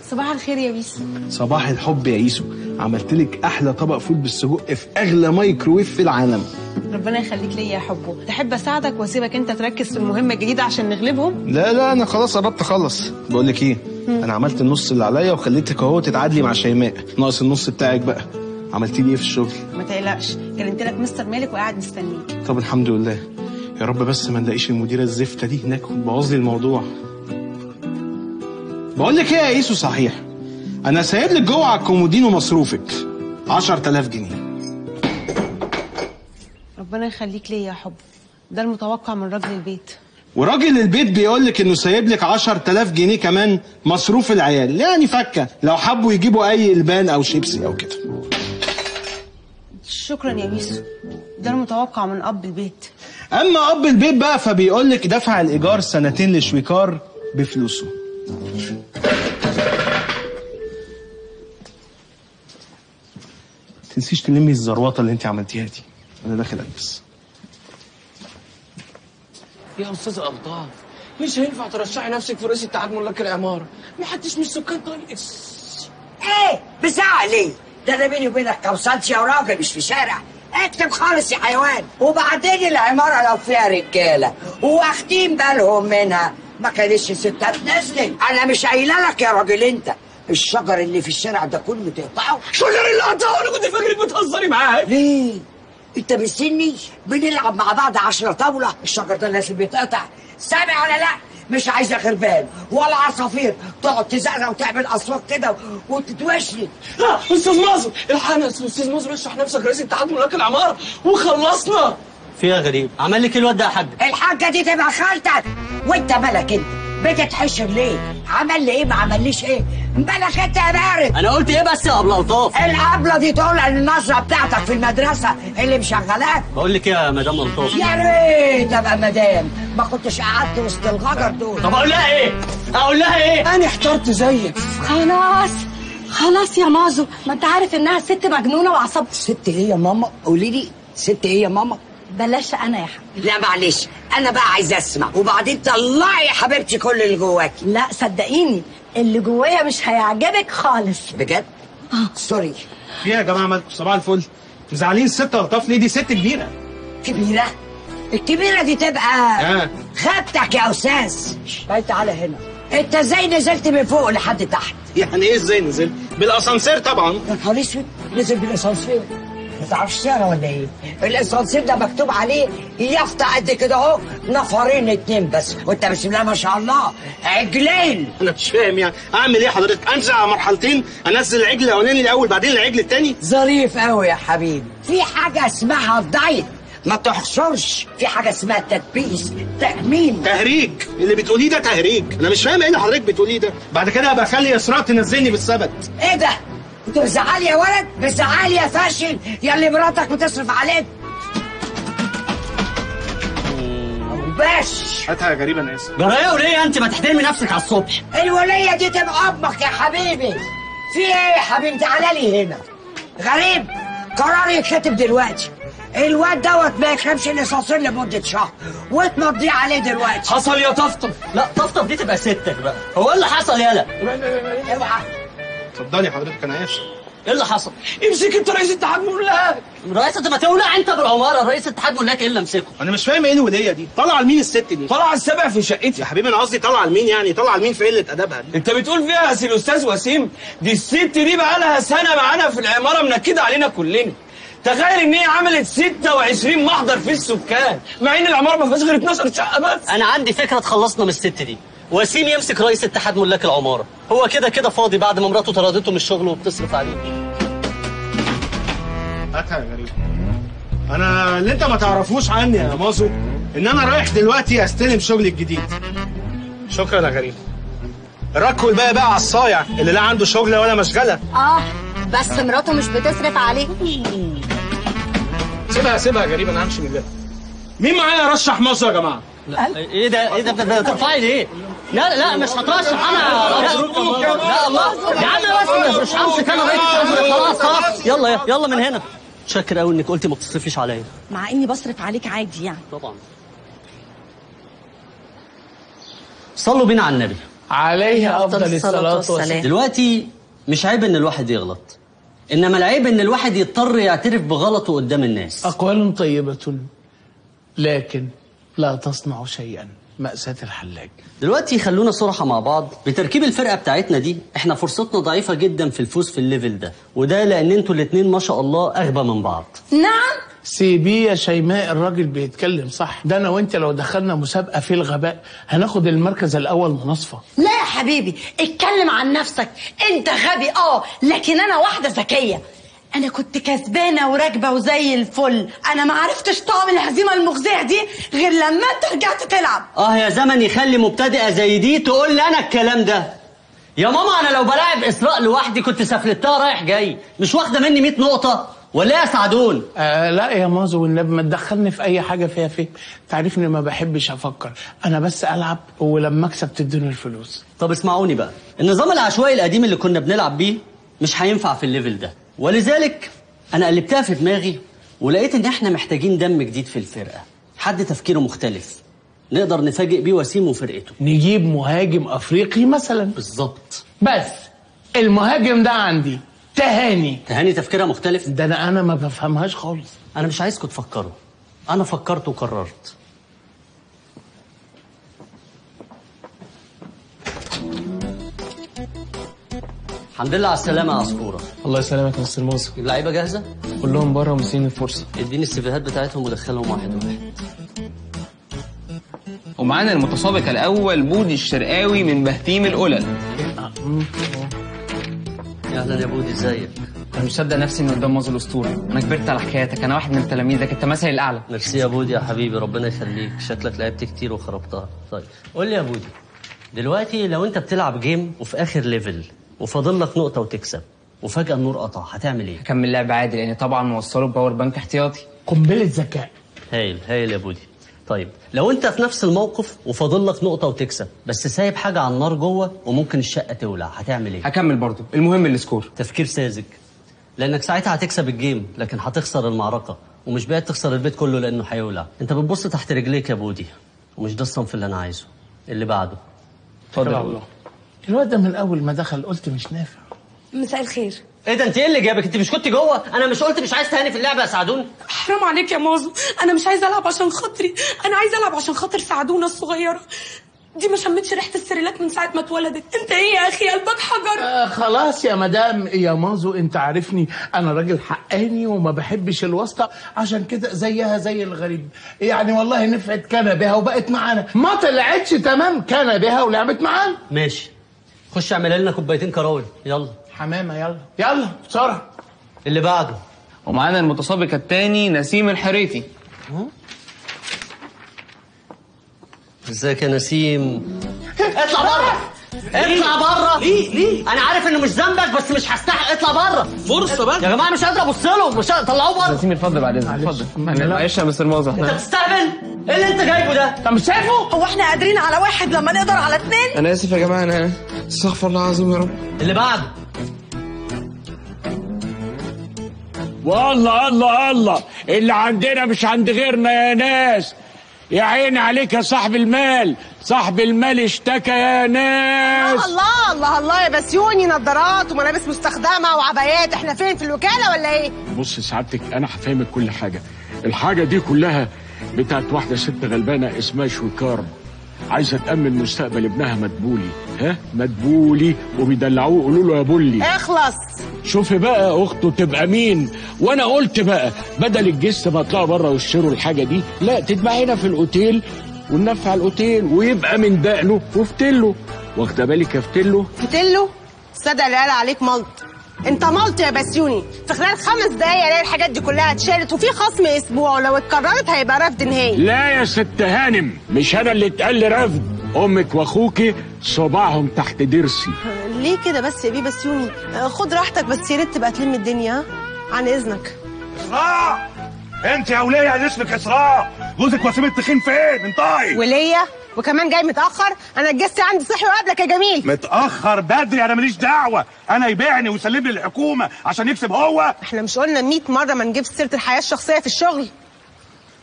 صباح الخير يا بيسو صباح الحب يا ايسو عملت لك احلى طبق فول بالسجق في اغلى مايكرويف في العالم ربنا يخليك ليا يا حبه تحب اساعدك واسيبك انت تركز في المهمه الجديده عشان نغلبهم لا لا انا خلاص قربت اخلص بقول لك ايه انا عملت النص اللي عليا وخليتك اهو تتعادلي مع شيماء ناقص النص بتاعك بقى عملتي لي ايه في الشغل ما تقلقش كلمت لك مستر مالك وقاعد مستنيك طب الحمد لله يا رب بس ما نلاقيش المديره الزفته دي هناك وتبوظ لي الموضوع بقول لك ايه يا ايسو صحيح انا سايب لك جوه على الكومودينو مصروفك 10000 جنيه ربنا يخليك ليا يا حب ده المتوقع من راجل البيت وراجل البيت بيقول لك انه سايب لك 10000 جنيه كمان مصروف العيال يعني فكه لو حبوا يجيبوا اي البان او شيبسي او كده شكرا يا بيسو ده المتوقع من اب البيت اما اب البيت بقى فبيقول لك دفع الايجار سنتين لشويكار بفلوسه تنسيش تلمي الزروطه اللي انت عملتيها دي انا داخل البس يا استاذ ابطال مش هينفع ترشحي نفسك في رئيس اتحاد ملاك العماره ما حدش من السكان طيب ايه بزعق ليه؟ ده انا بيني وبينك كوسانتي يا راجل مش في شارع اكتب خالص يا حيوان وبعدين العمارة لو فيها رجالة واخدين بالهم منها ما كانتش ستات نزلت انا مش قايله لك يا راجل انت الشجر اللي في الشارع ده كله تقطعه شجر اللي قطعه انا كنت فاكرك بتهزري معايا ليه؟ انت مستني بنلعب مع بعض عشرة طاولة الشجر ده لازم يتقطع سامع ولا لا؟ مش عايزة غربان ولا عصافير تقعد تزقنا وتعمل اصوات كده وتتوشني لا استاذ مازن الحقنا يا استاذ مازن رشح نفسك رئيس اتحاد ملاك العماره وخلصنا فيها غريب عمل لك ايه الواد ده يا حاج الحاجة دي تبقى خالتك وانت مالك انت بتتحشر ليه؟ عمل لي ايه ما عمليش ايه؟ مالك انت يا بارد؟ انا قلت ايه بس يا ابله الطاف القبلة دي تقول عن النظرة بتاعتك في المدرسة اللي مشغلاك بقول لك ايه يا مدام الطاف يا ريت ابقى مدام ما كنتش قعدت وسط الغجر دول طب اقول لها ايه اقول لها ايه انا احترت زيك خلاص خلاص يا مازو ما انت عارف انها ست مجنونه وعصب ست ايه يا ماما قولي لي ست ايه يا ماما بلاش انا يا حبيبي لا معلش انا بقى عايزه اسمع وبعدين طلعي يا حبيبتي كل اللي جواكي لا صدقيني اللي جوايا مش هيعجبك خالص بجد سوري في إيه يا جماعه مالكم صباح الفل مزعلين ست لطاف ليه دي ست كبيره كبيره الكبيره دي تبقى اه خدتك يا استاذ طيب تعالى هنا انت ازاي نزلت من فوق لحد تحت يعني ايه ازاي نزل بالاسانسير طبعا يا نهار اسود نزل بالاسانسير ما تعرفش تقرا ولا ايه؟ الاسانسير ده مكتوب عليه يافطه قد كده اهو نفرين اتنين بس وانت بسم الله ما شاء الله عجلين انا مش فاهم يعني اعمل ايه حضرتك انزل على مرحلتين انزل العجل الاولاني الاول بعدين العجل الثاني ظريف قوي يا حبيبي في حاجه اسمها الدايت ما تحصرش في حاجه اسمها تدبيس تأمين تهريج اللي بتقوليه ده تهريج انا مش فاهم ايه اللي حضرتك بتقوليه ده بعد كده هبقى اخلي اسراء تنزلني بالسبت ايه ده؟ انت بتزعلي يا ولد؟ بتزعلي يا فاشل يا اللي مراتك بتصرف عليك باش هاتها يا غريبه انا اسف جرايه وليه انت ما تحترمي نفسك على الصبح الولية دي تبقى امك يا حبيبي في ايه يا حبيبي تعالى لي هنا غريب قرار يتكتب دلوقتي الواد دوت ما يكرمش الاسانسير لمده شهر وتمضيه عليه دلوقتي حصل يا طفطف لا طفطف دي تبقى ستك بقى هو ايه اللي حصل يالا اوعى اتفضلي حضرتك انا اسف ايه اللي حصل امسك انت رئيس اتحاد ملاك رئيس انت ما تولع انت بالعماره رئيس اتحاد ملاك ايه اللي امسكه انا مش فاهم ايه الوليه دي طالعه لمين الست دي طلع السبع في شقتي يا حبيبي انا قصدي طالعه لمين يعني طالعه لمين في قله ادبها دي انت بتقول فيها يا سي الاستاذ وسيم دي الست دي بقى لها سنه معانا في العماره منكده علينا كلنا تخيل ان هي عملت 26 محضر في السكان مع ان العماره ما فيهاش غير 12 شقه بس انا عندي فكره تخلصنا من الست دي وسيم يمسك رئيس اتحاد ملاك العماره هو كده كده فاضي بعد ما مراته طردته من الشغل وبتصرف عليه هاتها يا غريب انا اللي انت ما تعرفوش عني يا مازو ان انا رايح دلوقتي استلم شغلي الجديد شكرا يا غريب ركوا الباقي بقى على الصايع اللي لا عنده شغل ولا مشغله اه بس مراته مش بتصرف عليه سيبها سيبها يا غريب انا همشي من ده مين معايا رشح مصر يا جماعه ايه ده ايه ده ده- ده ترفعي ليه لا لا مش هترشح انا لا, لا الله يا عم بس مش همسك انا رئيس التحرير. خلاص خلاص يلا يلا يلا من هنا شاكر قوي انك قلتي ما بتصرفيش عليا مع اني بصرف عليك عادي يعني طبعا صلوا بينا على النبي عليه افضل الصلاه والسلام دلوقتي مش عيب ان الواحد يغلط انما العيب ان الواحد يضطر يعترف بغلطه قدام الناس اقوال طيبه لكن لا تصنع شيئا ماساه الحلاج دلوقتي خلونا صراحة مع بعض بتركيب الفرقة بتاعتنا دي احنا فرصتنا ضعيفة جدا في الفوز في الليفل ده وده لان انتوا الاتنين ما شاء الله اغبى من بعض نعم سيبيه يا شيماء الراجل بيتكلم صح ده انا وانت لو دخلنا مسابقه في الغباء هناخد المركز الاول مناصفه لا يا حبيبي اتكلم عن نفسك انت غبي اه لكن انا واحده ذكيه انا كنت كسبانه وراكبه وزي الفل انا ما عرفتش طعم الهزيمه المخزيه دي غير لما انت رجعت تلعب اه يا زمن يخلي مبتدئة زي دي تقول لي انا الكلام ده يا ماما انا لو بلاعب اسراء لوحدي كنت سفلتها رايح جاي مش واخدة مني 100 نقطة ولا إيه يا سعدون آه لا يا مازو والنبي ما تدخلني في اي حاجه فيها فهم تعرفني ما بحبش افكر انا بس العب ولما اكسب تديني الفلوس طب اسمعوني بقى النظام العشوائي القديم اللي كنا بنلعب بيه مش هينفع في الليفل ده ولذلك انا قلبتها في دماغي ولقيت ان احنا محتاجين دم جديد في الفرقه حد تفكيره مختلف نقدر نفاجئ بيه وسيم وفرقته نجيب مهاجم افريقي مثلا بالظبط بس المهاجم ده عندي تهاني تهاني تفكيرها مختلف ده انا انا ما بفهمهاش خالص انا مش عايزكم تفكروا انا فكرت وقررت الحمد لله على السلامة يا عصفورة الله يسلمك يا مستر موسى اللعيبة جاهزة؟ كلهم بره ومستنيين الفرصه اديني السيفيهات بتاعتهم ودخلهم واحد واحد ومعانا المتسابق الاول بودي الشرقاوي من بهتيم القلل يا اهلا يا بودي ازيك انا مش مصدق نفسي اني قدام مازو الاسطوري انا كبرت على حكايتك انا واحد من تلاميذك انت مثلي الاعلى ميرسي يا بودي يا حبيبي ربنا يخليك شكلك لعبت كتير وخربتها طيب قول لي يا بودي دلوقتي لو انت بتلعب جيم وفي اخر ليفل وفاضل لك نقطة وتكسب وفجأة النور قطع هتعمل ايه؟ هكمل لعب عادي لان طبعا موصله بباور بانك احتياطي قنبله ذكاء هايل هايل يا بودي طيب لو انت في نفس الموقف وفاضل لك نقطة وتكسب بس سايب حاجة على النار جوه وممكن الشقة تولع هتعمل ايه؟ هكمل برضو المهم السكور تفكير ساذج لانك ساعتها هتكسب الجيم لكن هتخسر المعركة ومش بعيد تخسر البيت كله لانه هيولع انت بتبص تحت رجليك يا بودي ومش ده الصنف اللي انا عايزه اللي بعده اتفضل الله الواد ده من اول ما دخل قلت مش نافع مساء الخير ايه ده انت ايه اللي جابك انت مش كنت جوه انا مش قلت مش عايز تهاني في اللعبه يا سعدون حرام عليك يا مازو انا مش عايزه العب عشان خاطري انا عايزه العب عشان خاطر سعدونه الصغيره دي ما شمتش ريحه السريلاك من ساعه ما اتولدت انت ايه يا اخي قلبك حجر آه خلاص يا مدام يا مازو انت عارفني انا راجل حقاني وما بحبش الواسطه عشان كده زيها زي الغريب يعني والله نفعت كان بها وبقت معانا ما طلعتش تمام كان بها ولعبت معانا ماشي خش اعمل لنا كوبايتين كراول يلا حمامه يلا يلا بسرعه اللي بعده ومعانا المتسابق الثاني نسيم الحريتي ازيك يا نسيم اطلع بره اطلع بره ليه ليه انا عارف انه مش ذنبك بس مش هستحق اطلع بره فرصة بقى يا جماعه مش قادر ابص له مش قادر- طلعوه بره نسيم اتفضل بعد اذنك اتفضل معلش يا مستر موزة انت احنا بتستهبل ايه اللي انت جايبه ده انت مش شايفه هو احنا قادرين على واحد لما نقدر على اتنين انا اسف يا جماعه انا استغفر الله العظيم يا رب اللي بعده والله الله الله اللي عندنا مش عند غيرنا يا ناس يا عيني عليك يا صاحب المال صاحب المال اشتكى يا ناس الله الله الله يا بسيوني نظارات وملابس مستخدمه وعبايات احنا فين في الوكاله ولا ايه بص سعادتك انا هفهمك كل حاجه الحاجه دي كلها بتاعت واحده ست غلبانه اسمها شويكار عايزه تامن مستقبل ابنها مدبولي ها مدبولي وبيدلعوه يقولوا له يا بولي اخلص شوفي بقى اخته تبقى مين وانا قلت بقى بدل الجست ما يطلعوا بره ويشتروا الحاجه دي لا تتباع هنا في الاوتيل وننفع الاوتيل ويبقى من دقنه وفتله واخده بالك يا فتله فتلو صدق اللي قال عليك ملط انت ملط يا بسيوني في خلال خمس دقايق الاقي الحاجات دي كلها اتشالت وفي خصم اسبوع ولو اتكررت هيبقى رفض نهائي لا يا ست هانم مش انا اللي اتقال لي رفض امك واخوكي صباعهم تحت ضرسي ليه كده بس يا بيه بسيوني آه، خد راحتك بس يا ريت تبقى تلم الدنيا ها؟ عن اذنك اسراء انت يا وليه اللي اسمك اسراء جوزك وسيم التخين فين انطقي وليا وكمان جاي متاخر انا الجست عندي صحي وقابلك يا جميل متاخر بدري انا ماليش دعوه انا يبيعني ويسلم لي الحكومه عشان يكسب هو احنا مش قلنا 100 مره ما نجيبش سيره الحياه الشخصيه في الشغل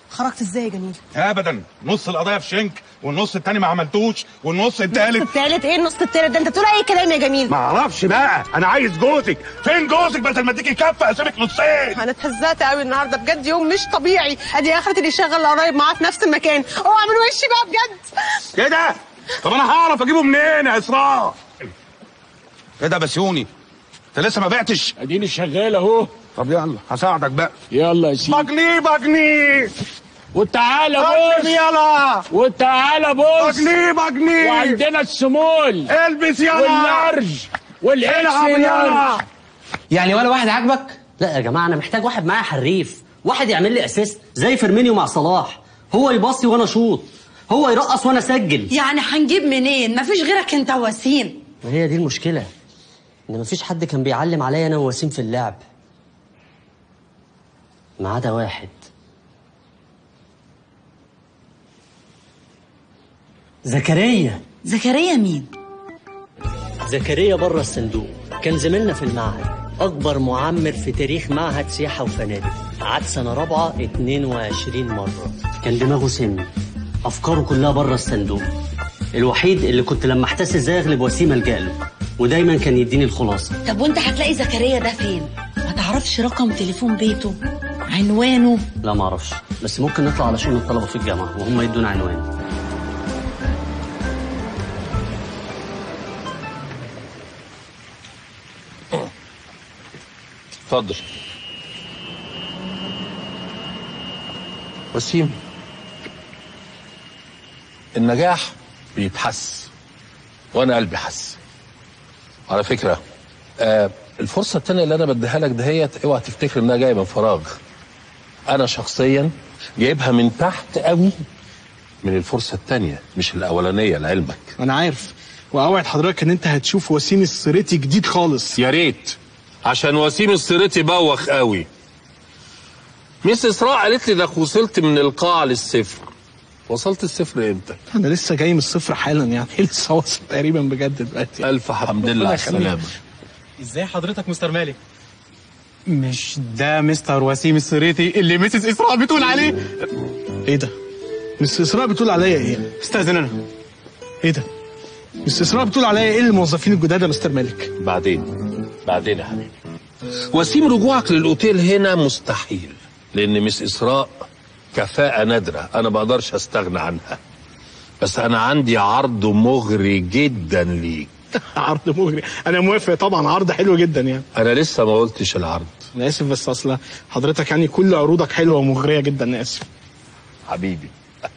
خرجت ازاي يا جميل ابدا نص القضيه في شنك والنص التاني ما عملتوش والنص النص التالت التالت ايه النص التالت ده انت بتقول اي كلام يا جميل ما اعرفش بقى انا عايز جوزك فين جوزك بدل ما اديكي كفه اسيبك نصين انا اتهزقت قوي النهارده بجد يوم مش طبيعي ادي اخرة اللي يشغل قريب معاه في نفس المكان اوعى من وشي بقى بجد كده طب انا هعرف اجيبه منين يا اسراء ايه ده بسيوني انت لسه ما بعتش اديني شغال اهو طب يلا هساعدك بقى يلا يا سيدي بجنيه بجنيه وتعالى بص بص يلا وتعالى بص بجنيه بجنيه وعندنا السمول البس يلا واللارج والاكس العب يلا لارج يعني ولا واحد عاجبك؟ لا يا جماعه انا محتاج واحد معايا حريف واحد يعمل لي اسيست زي فيرمينيو مع صلاح هو يباصي وانا اشوط هو يرقص وانا اسجل يعني هنجيب منين مفيش غيرك انت وسيم وهي دي المشكله ان مفيش حد كان بيعلم عليا انا ووسيم في اللعب ما عدا واحد زكريا زكريا مين زكريا بره الصندوق كان زميلنا في المعهد أكبر معمر في تاريخ معهد سياحة وفنادق قعد سنة رابعة 22 مرة كان دماغه سم أفكاره كلها بره الصندوق الوحيد اللي كنت لما احتاس ازاي اغلب وسيم الجا له ودايما كان يديني الخلاصه طب وانت هتلاقي زكريا ده فين ما تعرفش رقم تليفون بيته عنوانه لا ما اعرفش بس ممكن نطلع على شؤون الطلبه في الجامعه وهم يدونا عنوان اتفضل وسيم النجاح بيتحس وانا قلبي حس على فكره آه الفرصه التانية اللي انا بديها لك دهيت اوعى تفتكر انها جايه من فراغ انا شخصيا جايبها من تحت قوي من الفرصه التانية مش الاولانيه لعلمك انا عارف واوعد حضرتك ان انت هتشوف وسيم السريتي جديد خالص يا ريت عشان وسيم السريتي بوخ قوي ميس اسراء قالت لي انك وصلت من القاع للصفر وصلت الصفر امتى؟ انا لسه جاي من الصفر حالا يعني لسه واصل تقريبا بجد دلوقتي الف حمد لله على السلامه ازاي حضرتك مستر مالك مش ده مستر وسيم السريتي اللي ميسيس اسراء بتقول عليه ايه ده مس اسراء بتقول عليا ايه استاذن انا ايه ده مس اسراء بتقول عليا ايه الموظفين الجداد يا مستر مالك بعدين بعدين يا حبيبي وسيم رجوعك للاوتيل هنا مستحيل لان مس اسراء كفاءة نادرة أنا ما أقدرش أستغنى عنها بس أنا عندي عرض مغري جدا ليك عرض مغري انا موافق طبعا عرض حلو جدا يعني أنا لسه ما قلتش العرض انا اسف بس اصلا حضرتك يعني كل عروضك حلوه ومغريه جدا انا اسف حبيبي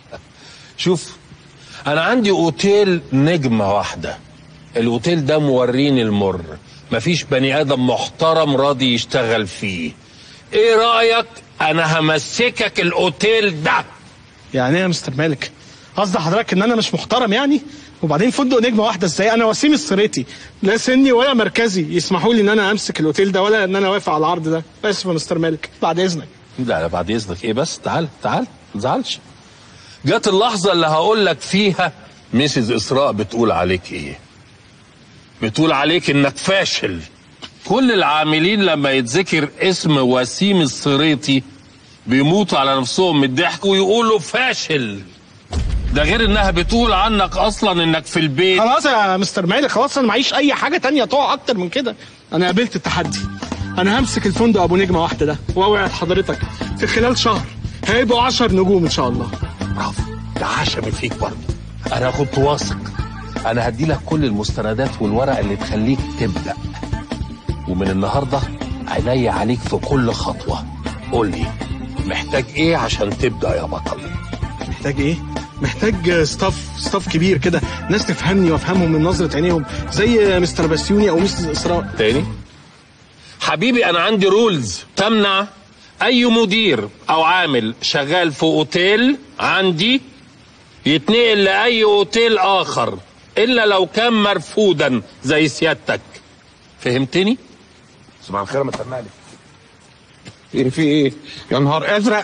شوف أنا عندي أوتيل نجمة واحدة الأوتيل ده موريني المر مفيش بني آدم محترم راضي يشتغل فيه إيه رأيك أنا همسكك الأوتيل ده يعني ايه يا مستر مالك قصد حضرتك ان انا مش محترم يعني وبعدين فندق نجمه واحده ازاي انا وسيم السريتي لا سني ولا مركزي يسمحوا لي ان انا امسك الاوتيل ده ولا ان انا اوافق على العرض ده اسف يا مستر مالك بعد اذنك لا لا بعد إذنك إيه بس تعال تعال ما تزعلش جت اللحظة اللي هقول لك فيها ميسيز إسراء بتقول عليك إيه بتقول عليك إنك فاشل كل العاملين لما يتذكر اسم وسيم السريطي بيموتوا على نفسهم من الضحك ويقولوا فاشل ده غير انها بتقول عنك اصلا انك في البيت خلاص يا مستر مالك خلاص انا معيش اي حاجه تانية تقع اكتر من كده انا قابلت التحدي انا همسك الفندق ابو نجمه واحده ده واوعد حضرتك في خلال شهر هيبقوا 10 نجوم ان شاء الله برافو ده عشم فيك برضه انا كنت واثق انا هدي لك كل المستندات والورق اللي تخليك تبدا ومن النهارده عينيا عليك في كل خطوه قول لي محتاج ايه عشان تبدا يا بطل محتاج ايه محتاج ستاف ستاف كبير كده ناس تفهمني وافهمهم من نظره عينيهم زي مستر بسيوني او مستر اسراء تاني حبيبي انا عندي رولز تمنع اي مدير او عامل شغال في اوتيل عندي يتنقل لاي اوتيل اخر الا لو كان مرفودا زي سيادتك فهمتني صباح الخير يا مستر مالك ايه في ايه يا نهار ازرق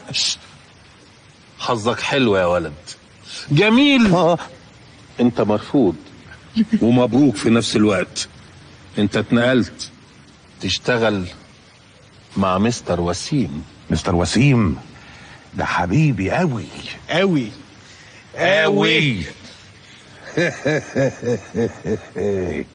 حظك حلو يا ولد جميل آه. انت مرفوض ومبروك في نفس الوقت انت اتنقلت تشتغل مع مستر وسيم مستر وسيم ده حبيبي قوي قوي قوي